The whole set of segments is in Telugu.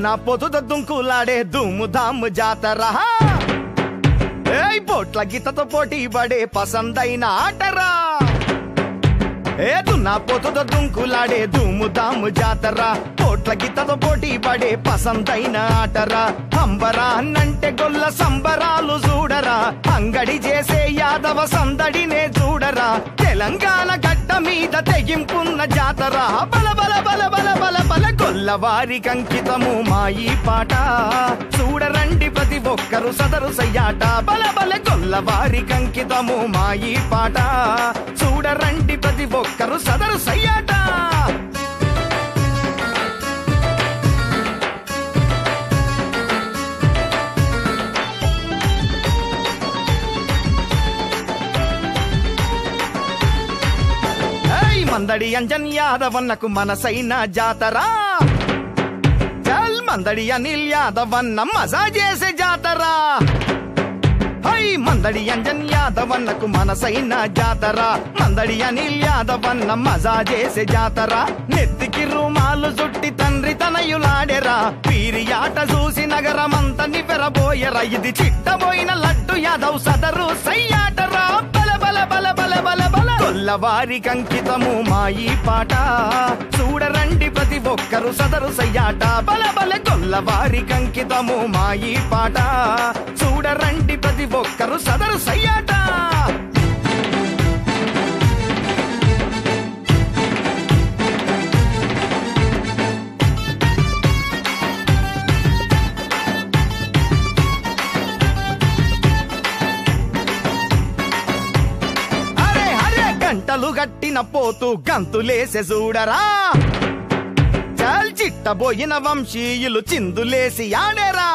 దున్నా పొతు దుంకులాడే దుమ్ము దాము జాతర ఏయ్ పోట్ల గీతతో పోటీ పడే పసందైన ఆటరా ఏ దున్నా పొతుతో దుంకులాడే దుమ్ము దాము జాతర పోట్ల గీతతో పోటీ పడే పసందైన ఆటరా అంబరా అన్నంటే గొల్ల సంబరాలు చూడరా అంగడి చేసే యాదవ సందడినే చూడరా తెలంగాణ గడ్డ మీద తెగింపున్న జాతర బల బల బల బల బల బల గొల్లవారి కంకితము మా ఈ పాట చూడరండి ప్రతి ఒక్కరు సదరు సయ్యాట బల బల గొల్లవారి కంకితము మా ఈ పాట చూడరండి ప్రతి ఒక్కరు సదరు సయ్యాట ఏయ్ మందడి అంజన్ యాదవన్నకు మనసైన జాతరా చల్ మందడి అనిల్ యాదవన్న మజా చేసే జాతరా హై మందడి అంజన్ యాదవన్నకు మనసైన జాతర మందడి అనిల్ యాదవన్న మజా చేసే జాతర నెత్తికి రుమాలు చుట్టి తండ్రి తనయులాడెరా వీరి ఆట చూసి నగరమంతా నిపెరబోయరా ఇది చిట్టబోయిన లడ్డు యాదవ్ సదరు సయ్యాటరా బల బల బల బల బల బల కొల్లవారి కంకితము మా ఈ పాట చూడరండి ప్రతి ఒక్కరు సదరు సయ్యాట బల బల కొల్లవారి కంకితము మా ఈ పాట చూడరండి ప్రతి ఒక్కరు సదరు సయ్యాట అరే అరే గంటలు గట్టిన పోతూ గంతులేసే చూడరా చల్ చిట్టబోయిన వంశీయులు చిందులేసి ఆడేరా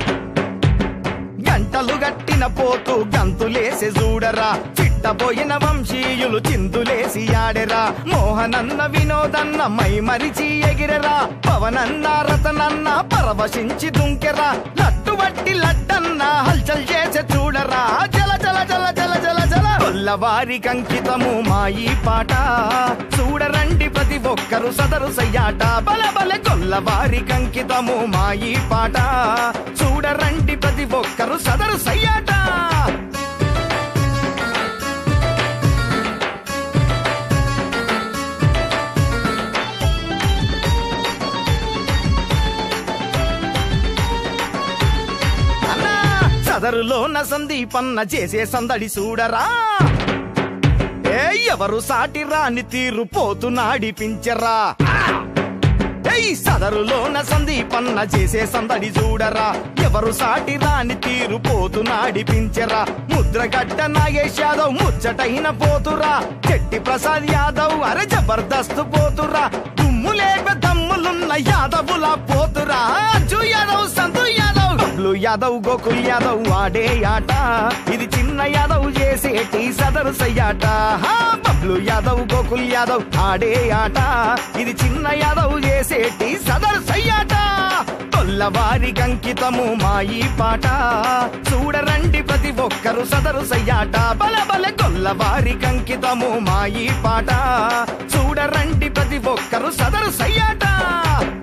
గంటలు గట్టిన పోతూ గంతులేసి చూడరా చిట్టబోయిన వంశీయులు చిందులేసి ఆడెరా మోహనన్న వినోదన్న మై మరిచి ఎగిరెరా పవనన్న రతనన్న పరవశించి దుంకెరా లట్టు వట్టి లట్టన్న హల్చల్ చేసే చూడరా జల జల జల జల జల జల కొల్లవారి కంకితము మా ఈ పాట చూడరండి ప్రతి ఒక్కరు సదరు సయ్యాట బల బల కొల్లవారి కంకితము మా ఈ పాట చూడరండి ప్రతి ఒక్కరు సదరు సయ్యాట అన్నా సదరులోన సందీపన్న చేసే సందడి చూడరా ఏ ఎవరు సాటి రాని తీరు పోతు నాడిపించరా ఏయ్ సదరులోన సందీపన్న చేసే సందడి చూడరా ఎవరు సాటి రాని తీరు పోతు నాడిపించరా ముద్రగడ్డ నాగేష్ యాదవ్ ముచ్చటైన పోతురా చెట్టి ప్రసాద్ యాదవ్ అరే జబర్దస్త్ పోతురా దుమ్ము లేపే దమ్ములున్న యాదవుల పోతురా అజ్జు యాదవ్ సంతు యాదవ్ బబ్లు యాదవ్ గోకుల్ యాదవ్ ఆడే ఆట ఇది చిన్న యాదవ్ చేసేటి సదరు సయ్యాట హా, బబ్లు యాదవ్ గోకుల్ యాదవ్ ఆడే ఆట ఇది చిన్న యాదవ్ చేసేటి సదరు సయ్యాట కొల్లవారి కంకితము మా ఈ పాట చూడరండి ప్రతి ఒక్కరు సదరు సయ్యాట బల బల కొల్లవారి కంకితము మా ఈ పాట చూడరండి ప్రతి ఒక్కరు సదరు సయ్యాట